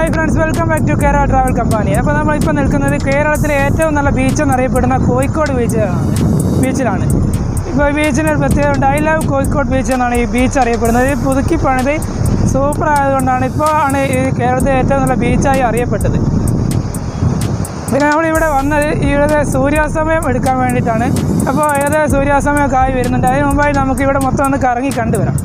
hi friends welcome back to Kerala travel company അപ്പോൾ നമ്മളിപ്പോൾ നിൽക്കുന്നത് കേരളത്തിലെ ഏറ്റവും നല്ല ബീച്ച് എന്നറിയപ്പെടുന്ന കോഴിക്കോട് ബീച്ചിലാണ് ബീച്ചിലാണ് ഇപ്പോൾ ഈ ബീച്ചിന് ഒരു പ്രത്യേകത ഉണ്ട് ഐ ലവ് കോഴിക്കോട് ബീച്ച് എന്നാണ് ഈ ബീച്ച് അറിയപ്പെടുന്നത് ഇത് പുതുക്കി പണിത് സൂപ്പർ ആയതുകൊണ്ടാണ് ഇപ്പോൾ ആണ് ഈ കേരളത്തിലെ ഏറ്റവും നല്ല ബീച്ചായി അറിയപ്പെട്ടത് പിന്നെ നമ്മളിവിടെ വന്നത് ഇവിടെ സൂര്യാസ്തമയം എടുക്കാൻ വേണ്ടിയിട്ടാണ് അപ്പോൾ ഏകദേശം സൂര്യാസ്തമയമൊക്കെ ആയി വരുന്നുണ്ട് അതിന് മുമ്പായി നമുക്ക് ഇവിടെ മൊത്തം ഒന്ന് കറങ്ങി കണ്ടുവരാം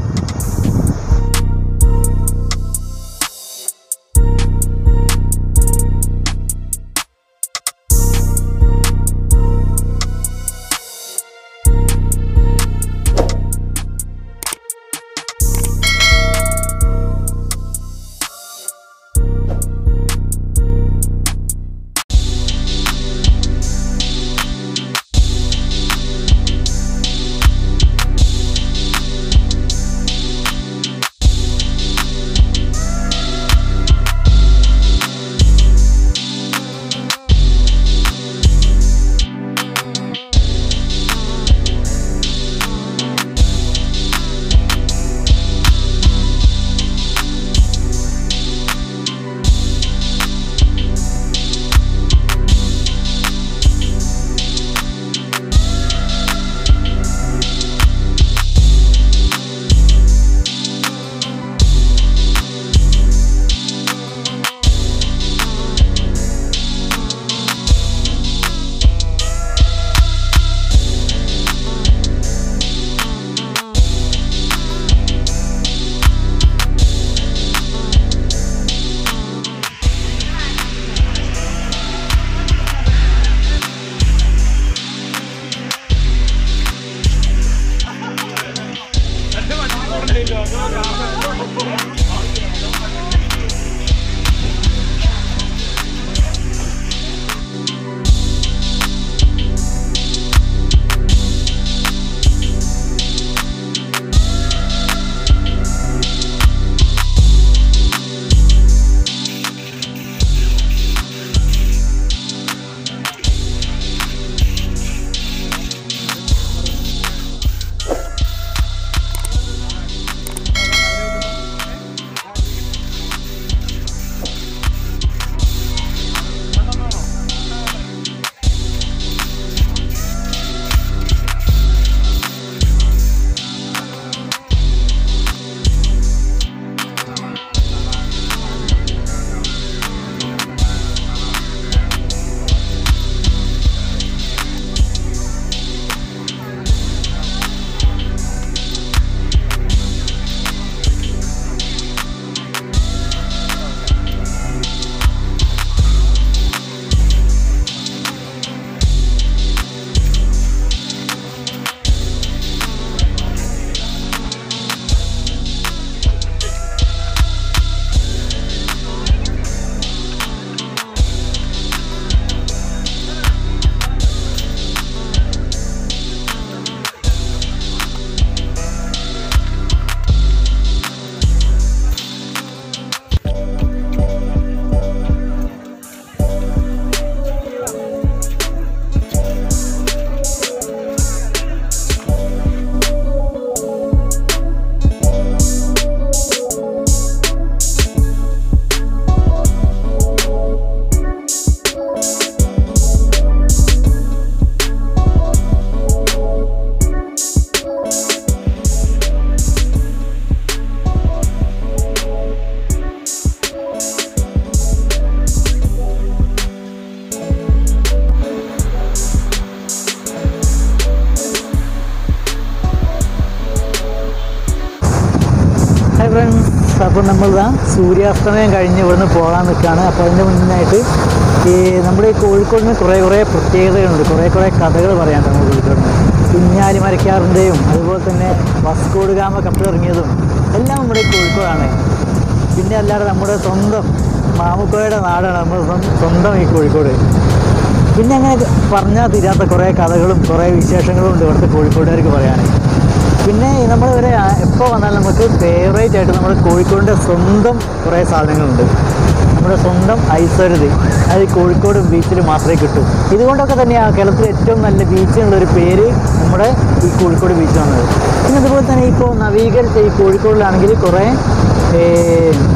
ഹായ് ഫ്രണ്ട്സ് അപ്പോൾ നമ്മളിതാ സൂര്യാസ്തമയം കഴിഞ്ഞ് ഇവിടുന്ന് പോകാൻ നിൽക്കുകയാണ് അപ്പോൾ അതിൻ്റെ മുന്നായിട്ട് ഈ നമ്മുടെ ഈ കോഴിക്കോടിന് കുറേ കുറേ പ്രത്യേകതകളുണ്ട് കുറേ കുറേ കഥകൾ പറയാനുണ്ട് നമ്മുടെ കോഴിക്കോടിന് കുഞ്ഞാലി മരക്കാറിൻ്റെയും അതുപോലെ തന്നെ വസ്കോട് ഗാമ കപ്പിലിറങ്ങിയതും എല്ലാം നമ്മുടെ ഈ കോഴിക്കോടാണ് പിന്നെ അല്ലാതെ നമ്മുടെ സ്വന്തം മാമുക്കോയുടെ നാടാണ് നമ്മുടെ സ്വ- സ്വന്തം ഈ കോഴിക്കോട് പിന്നെ അങ്ങനെ പറഞ്ഞാൽ തീരാത്ത കുറേ കഥകളും കുറേ വിശേഷങ്ങളും ഉണ്ട് ഇവിടുത്തെ കോഴിക്കോട്ടുകാർക്ക് പറയാൻ പിന്നെ നമ്മൾ ഇവിടെ എപ്പോൾ വന്നാലും നമുക്ക് ഫേവറേറ്റ് ആയിട്ട് നമ്മുടെ കോഴിക്കോടിൻ്റെ സ്വന്തം കുറേ സാധനങ്ങളുണ്ട് നമ്മുടെ സ്വന്തം ഐശ്വര്യത അത് ഈ കോഴിക്കോട് ബീച്ചിൽ മാത്രമേ കിട്ടൂ ഇതുകൊണ്ടൊക്കെ തന്നെയാണ് കേരളത്തിലെ ഏറ്റവും നല്ല ബീച്ചിനുള്ളൊരു പേര് നമ്മുടെ ഈ കോഴിക്കോട് ബീച്ച് വന്നത് പിന്നെ അതുപോലെ തന്നെ ഇപ്പോൾ നവീകരിച്ച ഈ കോഴിക്കോടിലാണെങ്കിൽ കുറേ ഏ,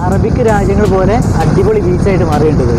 അറബിക്ക് രാജ്യങ്ങൾ പോലെ അടിപൊളി ബീച്ചായിട്ട് മാറിയിട്ടുണ്ട്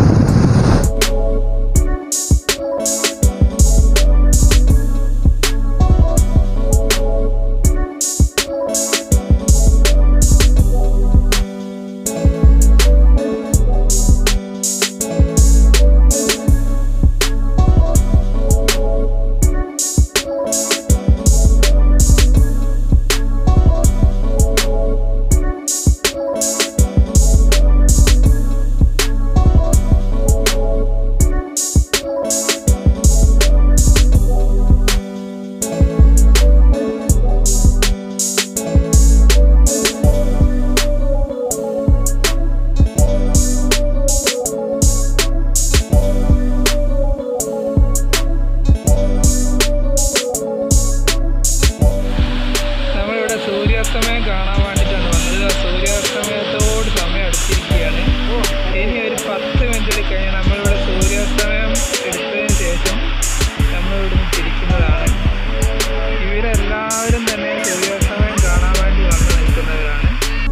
നമ്മളിവിടെ സൂര്യാസ്തമയം കാണാൻ വേണ്ടിയിട്ടാണ് വന്നത് ആ സൂര്യാസ്തമയത്തോട് സമയം അടുത്തിരിക്കുകയാണ് ഇനി ഒരു പത്ത് മിനിറ്റിൽ കഴിഞ്ഞ് നമ്മളിവിടെ സൂര്യാസ്തമയം എടുത്തതിന് ശേഷം നമ്മളിവിടുന്ന് തിരിക്കുന്നതാണ് ഇവരെല്ലാവരും തന്നെ സൂര്യാസ്തമയം കാണാൻ വേണ്ടി വന്ന് നിൽക്കുന്നവരാണ്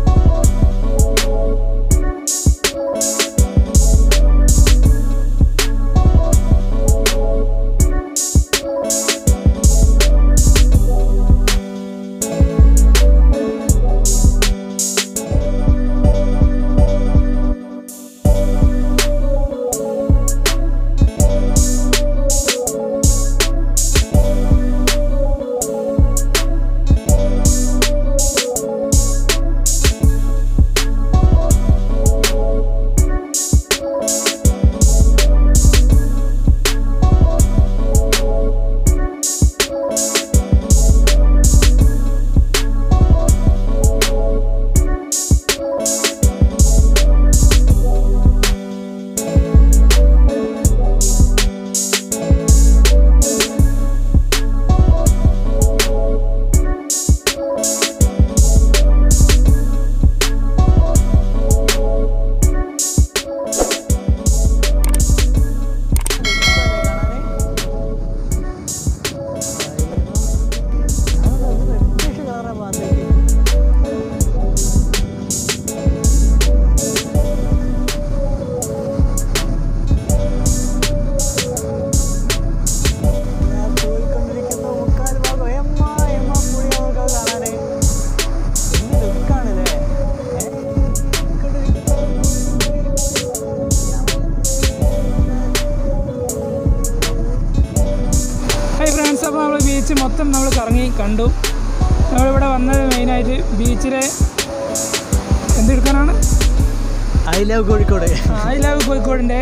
ഹായ് ഫ്രണ്ട്സ് അപ്പോൾ നമ്മൾ ബീച്ച് മൊത്തം നമ്മൾ കറങ്ങി കണ്ടു നമ്മളിവിടെ വന്നത് മെയിനായിട്ട് ബീച്ചിലെ എന്തെടുക്കാനാണ് I love Kozhikode I love കോഴിക്കോടിൻ്റെ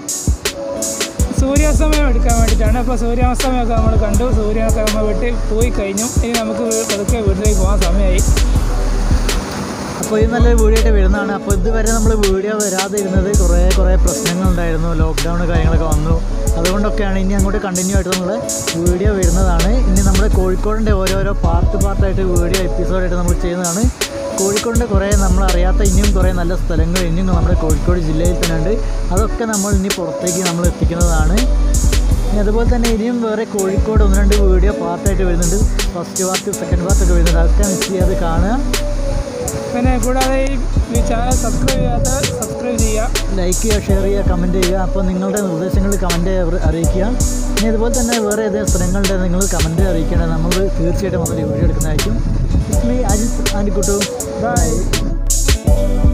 സൂര്യാസ്തമയം എടുക്കാൻ വേണ്ടിയിട്ടാണ് അപ്പോൾ സൂര്യാസ്തമയമൊക്കെ നമ്മൾ കണ്ടു സൂര്യനൊക്കെ നമ്മൾ വിട്ട് പോയി കഴിഞ്ഞു ഇനി നമുക്ക് വീ- പതുക്കെ വീട്ടിലേക്ക് പോകാൻ സമയമായി അപ്പോൾ ഇത് നല്ലൊരു വീഡിയോ ആയിട്ട് വരുന്നതാണ് അപ്പോൾ ഇതുവരെ നമ്മൾ വീഡിയോ വരാതെ ഇരുന്നത് കുറേ കുറേ പ്രശ്നങ്ങളുണ്ടായിരുന്നു ലോക്ക്ഡൗൺ കാര്യങ്ങളൊക്കെ വന്നു അതുകൊണ്ടൊക്കെയാണ് ഇനി അങ്ങോട്ട് കണ്ടിന്യൂ ആയിട്ട് നമ്മൾ വീഡിയോ വരുന്നതാണ് ഇനി നമ്മുടെ കോഴിക്കോടിൻ്റെ ഓരോരോ പാർട്ട് പാർട്ടായിട്ട് വീഡിയോ എപ്പിസോഡായിട്ട് നമ്മൾ ചെയ്യുന്നതാണ് കോഴിക്കോടിൻ്റെ കുറേ നമ്മൾ അറിയാത്ത ഇനിയും കുറേ നല്ല സ്ഥലങ്ങൾ ഇനിയും നമ്മുടെ കോഴിക്കോട് ജില്ലയിൽ തന്നെ ഉണ്ട് അതൊക്കെ നമ്മൾ ഇനി പുറത്തേക്ക് നമ്മൾ എത്തിക്കുന്നതാണ് ഇനി അതുപോലെ തന്നെ ഇനിയും വേറെ കോഴിക്കോട് ഒന്ന് രണ്ട് വീഡിയോ പാർട്ടായിട്ട് വരുന്നുണ്ട് ഫസ്റ്റ് പാർട്ട് സെക്കൻഡ് പാർട്ടൊക്കെ വരുന്നുണ്ട് അതൊക്കെ മിസ് ചെയ്യാതെ കാണുക പിന്നെ കൂടാതെ ഈ ചാനൽ സബ്സ്ക്രൈബ് ചെയ്യാത്ത സബ്സ്ക്രൈബ് ചെയ്യുക ലൈക്ക് ചെയ്യുക ഷെയർ ചെയ്യുക കമൻറ്റ് ചെയ്യുക അപ്പോൾ നിങ്ങളുടെ നിർദ്ദേശങ്ങൾ കമൻറ്റ് അറിയിക്കുക ഇനി അതുപോലെ തന്നെ വേറെ ഏതെങ്കിലും സ്ഥലങ്ങളുടെ നിങ്ങൾ കമൻറ്റ് അറിയിക്കണം നമ്മൾ തീർച്ചയായിട്ടും വന്നൊരു വീഡിയോ എടുക്കുന്നതായിരിക്കും ഇസ്മി അജിത് ആൻഡ് കുട്ടു ബൈ